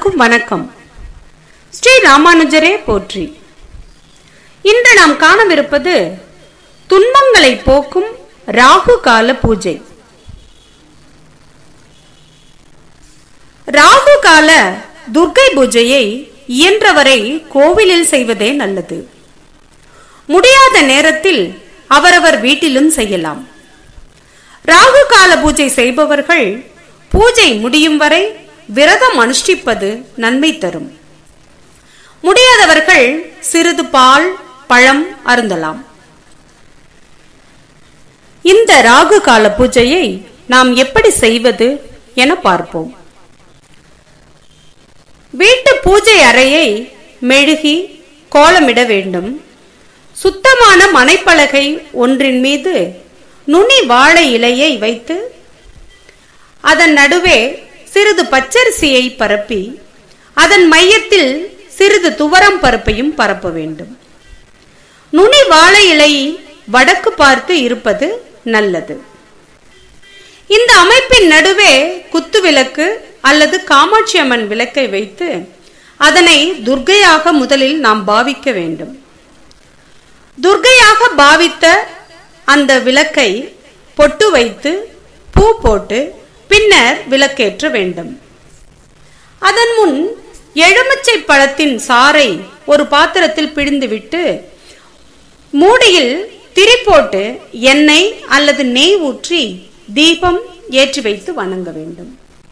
அனைவருக்கும் வணக்கம் ஸ்ரீ ராமானுஜரே போற்றி இன்று நாம் காணவிருப்பது துன்பங்களை போக்கும் ராகு கால பூஜை ராகு கால துர்க்கை பூஜையை இயன்றவரை கோவிலில் செய்வதே நல்லது முடியாத நேரத்தில் அவரவர் வீட்டிலும் செய்யலாம் ராகு கால பூஜை செய்பவர்கள் பூஜை முடியும் வரை விரதம் அனுஷ்டிப்பது நன்மை தரும் முடியாதவர்கள் சிறிது பால் பழம் அருந்தலாம் இந்த ராகு கால பூஜையை நாம் எப்படி செய்வது என பார்ப்போம் வீட்டு பூஜை அறையை மெழுகி கோலமிட வேண்டும் சுத்தமான மனைப்பலகை ஒன்றின் மீது நுனி வாழை இலையை வைத்து அதன் நடுவே சிறிது பச்சரிசியை பரப்பி அதன் மையத்தில் சிறிது துவரம் பருப்பையும் பரப்ப வேண்டும் நுனி வாழை இலை வடக்கு பார்த்து இருப்பது நல்லது இந்த அமைப்பின் நடுவே குத்து விளக்கு அல்லது காமாட்சி அம்மன் விளக்கை வைத்து அதனை துர்க்கையாக முதலில் நாம் பாவிக்க வேண்டும் துர்க்கையாக பாவித்த அந்த விளக்கை பொட்டு வைத்து பூ போட்டு பின்னர் விளக்கேற்ற வேண்டும் அதன் முன் எலுமிச்சை பழத்தின் சாறை ஒரு பாத்திரத்தில் பிழிந்துவிட்டு மூடியில் திரி போட்டு எண்ணெய் அல்லது நெய் ஊற்றி தீபம் ஏற்றி வைத்து வணங்க வேண்டும்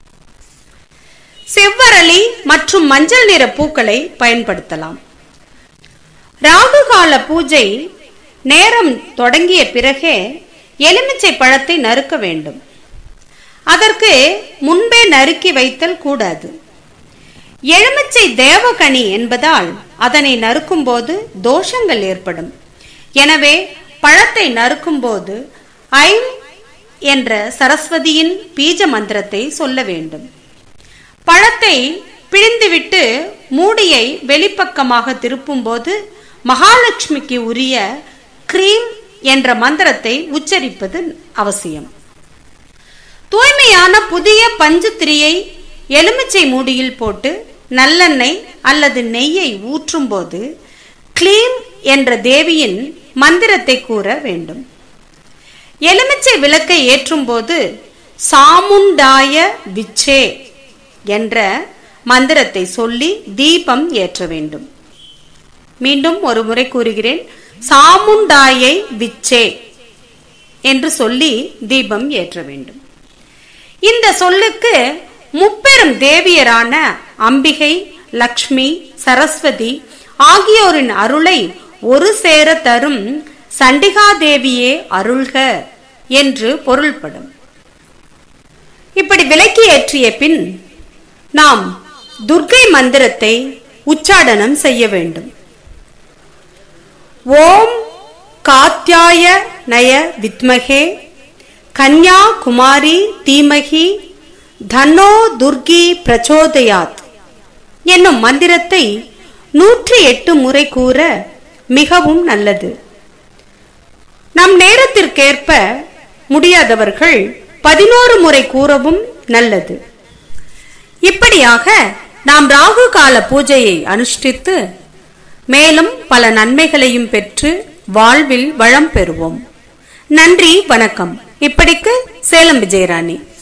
செவ்வரளி மற்றும் மஞ்சள் நிற பூக்களை பயன்படுத்தலாம் ராகு கால பூஜை நேரம் தொடங்கிய பிறகே எலுமிச்சை பழத்தை நறுக்க வேண்டும் அதற்கு முன்பே நறுக்கி வைத்தல் கூடாது எலுமிச்சை தேவகனி என்பதால் அதனை நறுக்கும்போது தோஷங்கள் ஏற்படும் எனவே பழத்தை நறுக்கும்போது ஐம் என்ற சரஸ்வதியின் பீஜ மந்திரத்தை சொல்ல வேண்டும் பழத்தை பிழிந்துவிட்டு மூடியை வெளிப்பக்கமாக திருப்பும்போது மகாலட்சுமிக்கு உரிய கிரீம் என்ற மந்திரத்தை உச்சரிப்பது அவசியம் தூய்மையான புதிய பஞ்சு திரியை எலுமிச்சை மூடியில் போட்டு நல்லெண்ணெய் அல்லது நெய்யை ஊற்றும் போது கிளீம் என்ற தேவியின் மந்திரத்தை கூற வேண்டும் எலுமிச்சை விளக்கை ஏற்றும் போது சாமுண்டாய விச்சே என்ற மந்திரத்தை சொல்லி தீபம் ஏற்ற வேண்டும் மீண்டும் ஒரு முறை கூறுகிறேன் சாமுண்டாயை விச்சே என்று சொல்லி தீபம் ஏற்ற வேண்டும் இந்த சொல்லுக்கு முப்பெரும் தேவியரான அம்பிகை லக்ஷ்மி சரஸ்வதி ஆகியோரின் அருளை ஒரு சேர தரும் சண்டிகா தேவியே அருள்க என்று பொருள்படும் இப்படி விலக்கி ஏற்றிய பின் நாம் துர்க்கை மந்திரத்தை உச்சாடனம் செய்ய வேண்டும் ஓம் காத்யாய நய வித்மகே கன்யா குமாரி தீமகி தன்னோ துர்கி பிரச்சோதயாத் என்னும் மந்திரத்தை நூற்றி எட்டு முறை கூற மிகவும் நல்லது நம் நேரத்திற்கேற்ப முடியாதவர்கள் பதினோரு முறை கூறவும் நல்லது இப்படியாக நாம் ராகு கால பூஜையை அனுஷ்டித்து மேலும் பல நன்மைகளையும் பெற்று வாழ்வில் வளம் பெறுவோம் நன்றி வணக்கம் இப்படிக்கு சேலம் விஜயராணி